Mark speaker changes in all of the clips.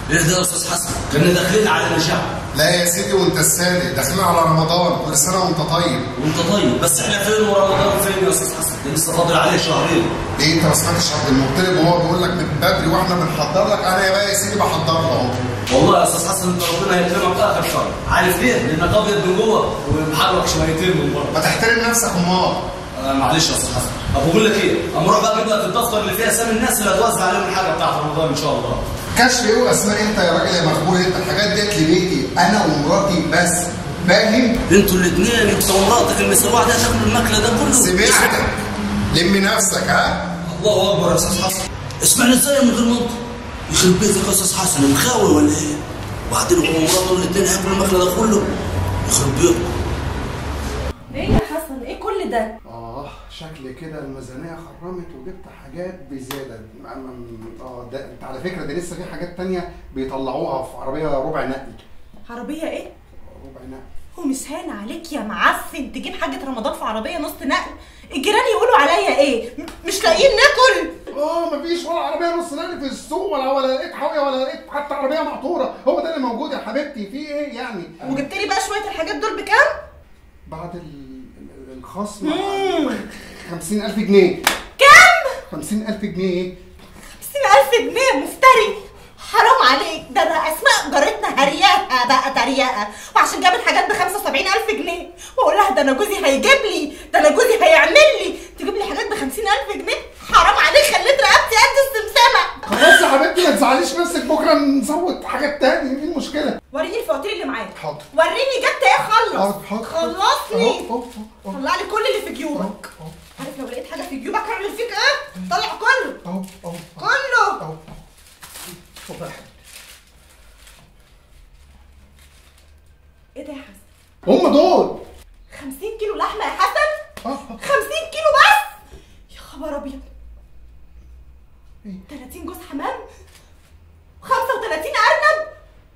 Speaker 1: ايه ده يا استاذ حسن كنا داخلين على نجاح
Speaker 2: لا يا سيدي وانت السادة داخلين على رمضان كل سنة وانت طيب
Speaker 1: وانت طيب بس احنا فين ورمضان فين يا استاذ حسن ده لسه فاضل عليه شهرين
Speaker 2: ليه انت ما سمعتش عبد المطلب وهو بيقول لك من بدري واحنا بنحضر لك انا يا بقى يا سيدي بحضر له اهو
Speaker 1: والله يا استاذ حسن انت ربنا هيكرمك اخر شهر عارف ليه؟ لانك ابيض من جوه ومحرك شويتين من بره
Speaker 2: ما تحترم نفسك امال
Speaker 1: آه معلش يا استاذ حسن طب بقول لك ايه اما اروح بقى اجيب لك الدفتر اللي فيه اسامي الناس اللي هتوزع عليهم الحاجه بتاعت رمضان ان شاء الله
Speaker 2: كشف ايه واسماء انت يا راجل يا مخبول انت الحاجات ديت لبيتي انا ومراتي بس فاهم
Speaker 1: انتوا الاثنين انت ومراتك المسروعه ده تاكلوا الماكله ده كله
Speaker 2: سمعتك لم نفسك ها
Speaker 1: الله اكبر يا استاذ حسن اسمعني ازاي من غير منطق يخرب بيتك يا استاذ حسن مخاوي ولا ايه؟ وبعدين هو ومراته الاثنين هياكلوا الماكله ده كله يخرب بيتك
Speaker 3: ايه يا حسن ايه كل ده
Speaker 2: اه شكل كده الميزانيه خرمت وجبت حاجات بزياده م- م- اه ده انت على فكره ده لسه في حاجات تانية بيطلعوها في عربيه ربع نقل
Speaker 3: عربيه ايه
Speaker 2: ربع نقل
Speaker 3: ومش هان عليك يا معفن تجيب حاجه رمضان في عربيه نص نقل الجيران يقولوا عليا ايه م- مش لاقيين ناكل
Speaker 2: اه مفيش ولا عربيه نص نقل في السوق ولا ولا لقيت حاويه ولا لقيت حتى عربيه مقطوره هو ده اللي موجود يا حبيبتي في ايه يعني
Speaker 3: وجبت لي بقى شويه الحاجات دول بكام
Speaker 2: بعد ال- ال- الخصم 50000 جنيه
Speaker 3: كام
Speaker 2: 50000 جنيه
Speaker 3: 50000 جنيه مفتري حرام عليك ده ده اسماء جارتنا هرياها بقى تريقه وعشان جابت حاجات ب 75000 جنيه واقول لها ده انا جوزي هيجيب لي ده انا جوزي هيعمل لي تجيب لي حاجات ب 50000 جنيه حرام عليك خليت رقبتي قد السمسمه
Speaker 2: خلاص يا حبيبتي ما تزعليش نفسك بكره نزود حاجات تاني ايه المشكله
Speaker 3: وريني الفواتير اللي معاك
Speaker 2: حاضر.
Speaker 3: وريني جبت ايه خلص
Speaker 2: حاضر حاضر
Speaker 3: خلصني
Speaker 2: أهو، أهو، أهو.
Speaker 3: طلع لي كل اللي في جيوبك
Speaker 2: أهو.
Speaker 3: عارف لو لقيت حاجه في جيوبك هعمل فيك ايه طلع كله
Speaker 2: اهو اهو
Speaker 3: كله
Speaker 2: اهو اتفضل يا حبيبتي.
Speaker 3: ايه ده يا حسن
Speaker 2: هم دول
Speaker 3: 50 كيلو لحمه يا حسن
Speaker 2: اه
Speaker 3: 50 كيلو بس يا خبر ابيض
Speaker 2: إيه؟
Speaker 3: 30 جوز حمام 35 ارنب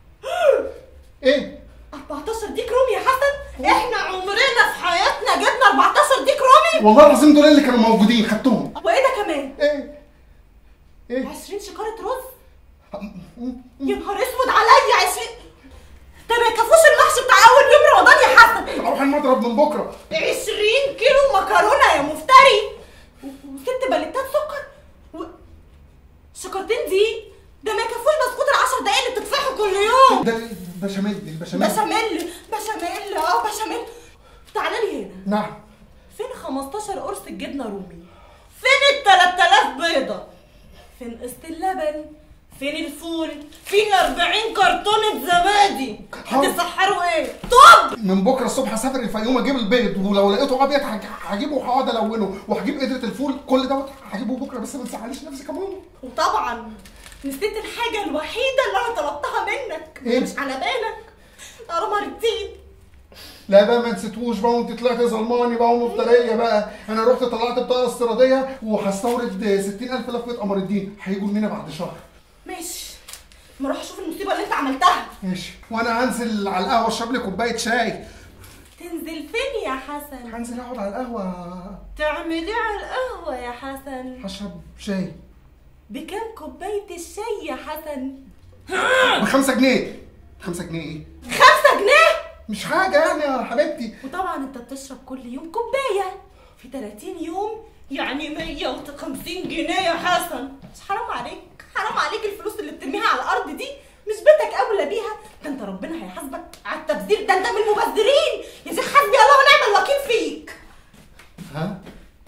Speaker 2: ايه
Speaker 3: 14 ديك رومي يا حسن احنا عمرنا في حياتنا جبنا 14 ديك رومي
Speaker 2: والله العظيم دول اللي كانوا موجودين خدتهم
Speaker 3: وايه ده كمان
Speaker 2: ايه ايه
Speaker 3: 20 شكاره رز يا نهار اسود عليا 20 ده ما يكفوش المحشي بتاع اول يوم رمضان يا حسن
Speaker 2: اروح المضرب من بكره
Speaker 3: 20 كيلو مكرونه يا مفتري و- وست بلتات سكر و... شكرتين دي ده ما يكفوش بسكوت العشر دقايق اللي بتدفعه كل يوم
Speaker 2: ده بشاميل البشاميل
Speaker 3: بشاميل بشاميل اه بشاميل تعالى لي هنا
Speaker 2: نعم
Speaker 3: فين 15 قرص الجبنه رومي فين ال 3000 بيضه فين قسط اللبن فين الفول فين 40 كرتونه زبادي هتسحروا ايه طب
Speaker 2: من بكره الصبح اسافر الفيوم اجيب البيض ولو لقيته ابيض هج- هجيبه وهقعد الونه وهجيب قدره الفول كل دوت هجيبه بكره بس ما تزعليش نفسك يا ماما
Speaker 3: وطبعا نسيت الحاجة الوحيدة اللي أنا طلبتها منك
Speaker 2: إيه؟
Speaker 3: مش على بالك قمر جديد
Speaker 2: لا بقى ما نسيتوش بقى وانت طلعت ظلماني بقى ومفتريه بقى انا رحت طلعت بطاقه استيراديه وهستورد 60000 لفه قمر الدين هيجوا مننا بعد شهر
Speaker 3: ماشي ما اروح اشوف المصيبة اللي انت عملتها
Speaker 2: ماشي وانا هنزل على القهوه اشرب لي كوبايه شاي
Speaker 3: تنزل فين يا حسن
Speaker 2: هنزل اقعد على القهوه
Speaker 3: تعمل ايه على القهوة يا حسن
Speaker 2: هشرب شاي
Speaker 3: بكام كوباية الشاي يا حسن
Speaker 2: بخمسة جنيه خمسة جنيه ايه؟
Speaker 3: خمسة جنيه
Speaker 2: مش حاجة يعني يا حبيبتي
Speaker 3: وطبعا انت بتشرب كل يوم كوباية في 30 يوم يعني 150 جنيه يا حسن مش حرام عليك حرام عليك الفلوس اللي بترميها على الارض دي مش بيتك اولى بيها ده انت ربنا هيحاسبك على التبذير ده انت من المبذرين يا شيخ حسبي الله ونعم الوكيل فيك
Speaker 2: ها؟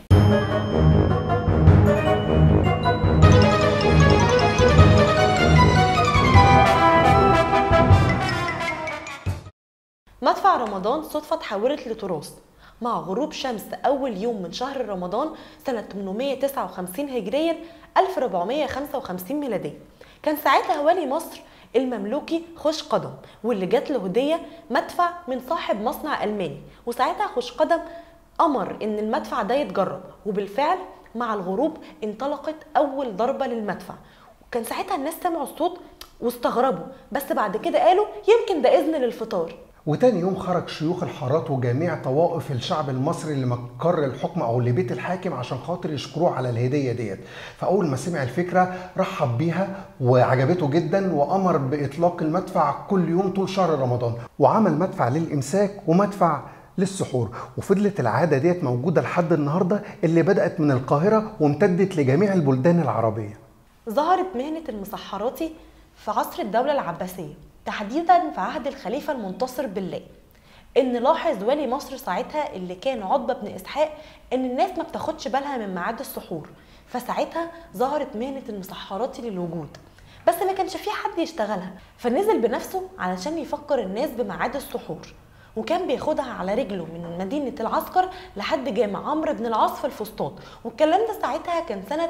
Speaker 4: مدفع رمضان صدفة اتحولت لتراث مع غروب شمس أول يوم من شهر رمضان سنة 859 هجريا 1455 ميلادية كان ساعتها والي مصر المملوكي خوش قدم واللي جات له هدية مدفع من صاحب مصنع ألماني وساعتها خوش قدم أمر إن المدفع ده يتجرب وبالفعل مع الغروب انطلقت أول ضربة للمدفع كان ساعتها الناس سمعوا الصوت واستغربوا بس بعد كده قالوا يمكن ده إذن للفطار
Speaker 2: وتاني يوم خرج شيوخ الحارات وجميع طوائف الشعب المصري لمقر الحكم او لبيت الحاكم عشان خاطر يشكروه على الهديه ديت فاول ما سمع الفكره رحب بيها وعجبته جدا وامر باطلاق المدفع كل يوم طول شهر رمضان وعمل مدفع للامساك ومدفع للسحور وفضلت العاده ديت موجوده لحد النهارده اللي بدات من القاهره وامتدت لجميع البلدان العربيه
Speaker 4: ظهرت مهنة المسحراتي في عصر الدولة العباسية تحديدا في عهد الخليفة المنتصر بالله ان لاحظ والي مصر ساعتها اللي كان عتبة بن اسحاق ان الناس ما بتاخدش بالها من ميعاد السحور فساعتها ظهرت مهنة المسحراتي للوجود بس ما كانش في حد يشتغلها فنزل بنفسه علشان يفكر الناس بميعاد السحور وكان بياخدها على رجله من مدينة العسكر لحد جامع عمرو بن العاص في الفسطاط والكلام ده ساعتها كان سنة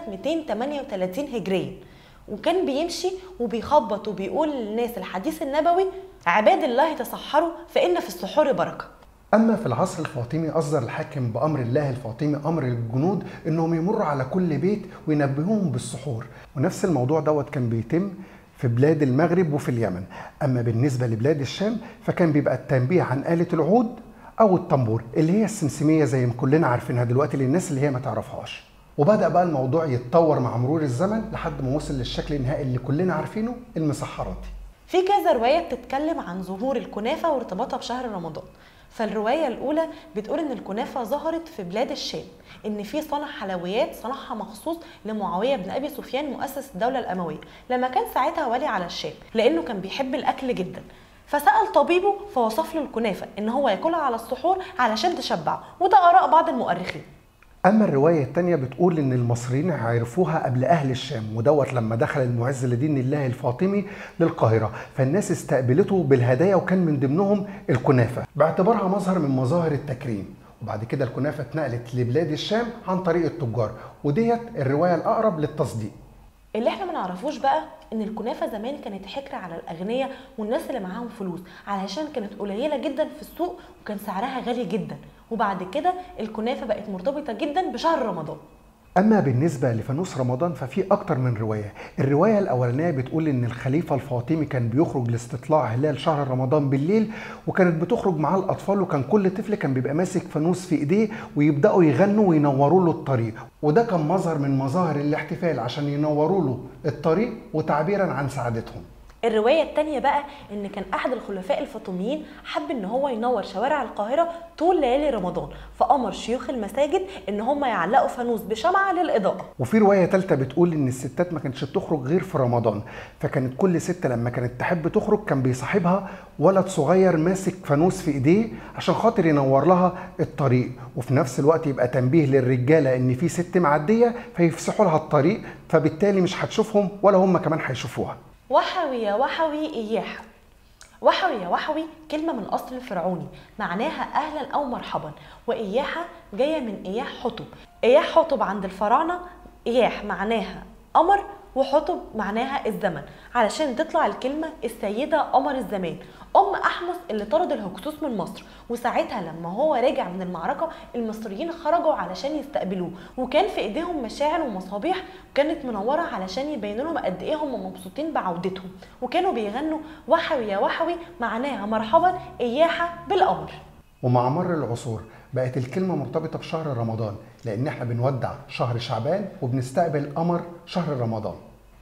Speaker 4: 238 هجريا وكان بيمشي وبيخبط وبيقول للناس الحديث النبوي عباد الله تسحروا فإن في السحور بركة
Speaker 2: أما في العصر الفاطمي أصدر الحاكم بأمر الله الفاطمي أمر للجنود إنهم يمروا على كل بيت وينبهوهم بالسحور ونفس الموضوع دوت كان بيتم في بلاد المغرب وفي اليمن أما بالنسبة لبلاد الشام فكان بيبقى التنبيه عن آلة العود أو الطنبور اللي هي السمسمية زي ما كلنا عارفينها دلوقتي للناس اللي هي ما تعرفهاش وبدأ بقى الموضوع يتطور مع مرور الزمن لحد ما وصل للشكل النهائي اللي كلنا عارفينه المسحراتي
Speaker 4: في كذا رواية بتتكلم عن ظهور الكنافة وارتباطها بشهر رمضان فالرواية الأولى بتقول إن الكنافة ظهرت في بلاد الشام إن في صنع حلويات صنعها مخصوص لمعاوية بن أبي سفيان مؤسس الدولة الأموية لما كان ساعتها والي على الشام لأنه كان بيحب الأكل جدا فسأل طبيبه فوصف له الكنافة إن هو ياكلها على السحور علشان تشبعه وده آراء بعض المؤرخين
Speaker 2: أما الرواية التانية بتقول إن المصريين عرفوها قبل أهل الشام ودوت لما دخل المعز لدين الله الفاطمي للقاهرة فالناس استقبلته بالهدايا وكان من ضمنهم الكنافة باعتبارها مظهر من مظاهر التكريم وبعد كده الكنافة اتنقلت لبلاد الشام عن طريق التجار وديت الرواية الأقرب للتصديق
Speaker 4: اللي احنا ما نعرفوش بقى ان الكنافه زمان كانت حكر على الاغنياء والناس اللي معاهم فلوس علشان كانت قليله جدا في السوق وكان سعرها غالي جدا وبعد كده الكنافه بقت مرتبطه جدا بشهر رمضان
Speaker 2: أما بالنسبة لفانوس رمضان ففي أكتر من رواية الرواية الأولانية بتقول إن الخليفة الفاطمي كان بيخرج لاستطلاع هلال شهر رمضان بالليل وكانت بتخرج معاه الأطفال وكان كل طفل كان بيبقى ماسك فانوس في إيديه ويبدأوا يغنوا وينوروا له الطريق وده كان مظهر من مظاهر الاحتفال عشان ينوروا له الطريق وتعبيرا عن سعادتهم
Speaker 4: الرواية التانية بقى إن كان أحد الخلفاء الفاطميين حب إن هو ينور شوارع القاهرة طول ليالي رمضان فأمر شيوخ المساجد إن هم يعلقوا فانوس بشمعة للإضاءة
Speaker 2: وفي روايه ثالثه بتقول ان الستات ما كانتش بتخرج غير في رمضان فكانت كل ست لما كانت تحب تخرج كان بيصاحبها ولد صغير ماسك فانوس في ايديه عشان خاطر ينور لها الطريق وفي نفس الوقت يبقى تنبيه للرجاله ان في ست معديه فيفسحوا لها الطريق فبالتالي مش هتشوفهم ولا هم كمان هيشوفوها
Speaker 4: وحوي يا وحوي إياحة وحوي يا وحوي كلمة من أصل فرعوني معناها أهلا أو مرحبا وإياحة جاية من إياح حطب إياح حطب عند الفراعنة إياح معناها قمر وحطب معناها الزمن علشان تطلع الكلمة السيدة قمر الزمان أم أحمس اللي طرد الهكسوس من مصر وساعتها لما هو راجع من المعركة المصريين خرجوا علشان يستقبلوه وكان في إيديهم مشاعل ومصابيح كانت منورة علشان يبينوا لهم قد إيه هم مبسوطين بعودتهم وكانوا بيغنوا وحوي يا وحوي معناها مرحبا إياحة بالقمر
Speaker 2: ومع مر العصور بقت الكلمة مرتبطة بشهر رمضان لأن احنا بنودع شهر شعبان وبنستقبل قمر شهر رمضان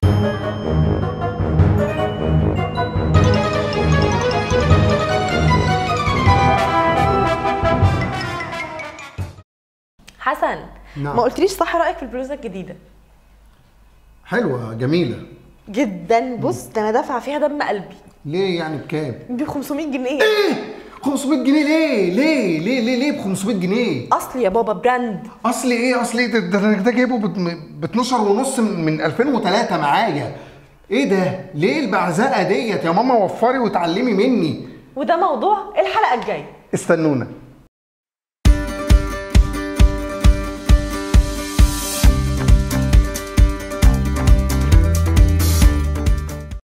Speaker 4: حسن
Speaker 2: نعم.
Speaker 4: ما قلتليش صح رأيك في البلوزة الجديدة
Speaker 2: حلوة جميلة
Speaker 4: جدا بص ده انا دافعه فيها دم قلبي
Speaker 2: ليه يعني بكام؟
Speaker 4: ب 500 جنيه
Speaker 2: 500 جنيه ليه؟ ليه؟ ليه ليه ليه ب 500 جنيه؟
Speaker 4: اصل يا بابا براند
Speaker 2: اصل ايه اصل ايه ده ده أنا ده جايبه ب 12 ونص من 2003 معايا ايه ده؟ ليه البعزقه ديت يا ماما وفري وتعلمي مني
Speaker 4: وده موضوع الحلقه الجايه
Speaker 2: استنونا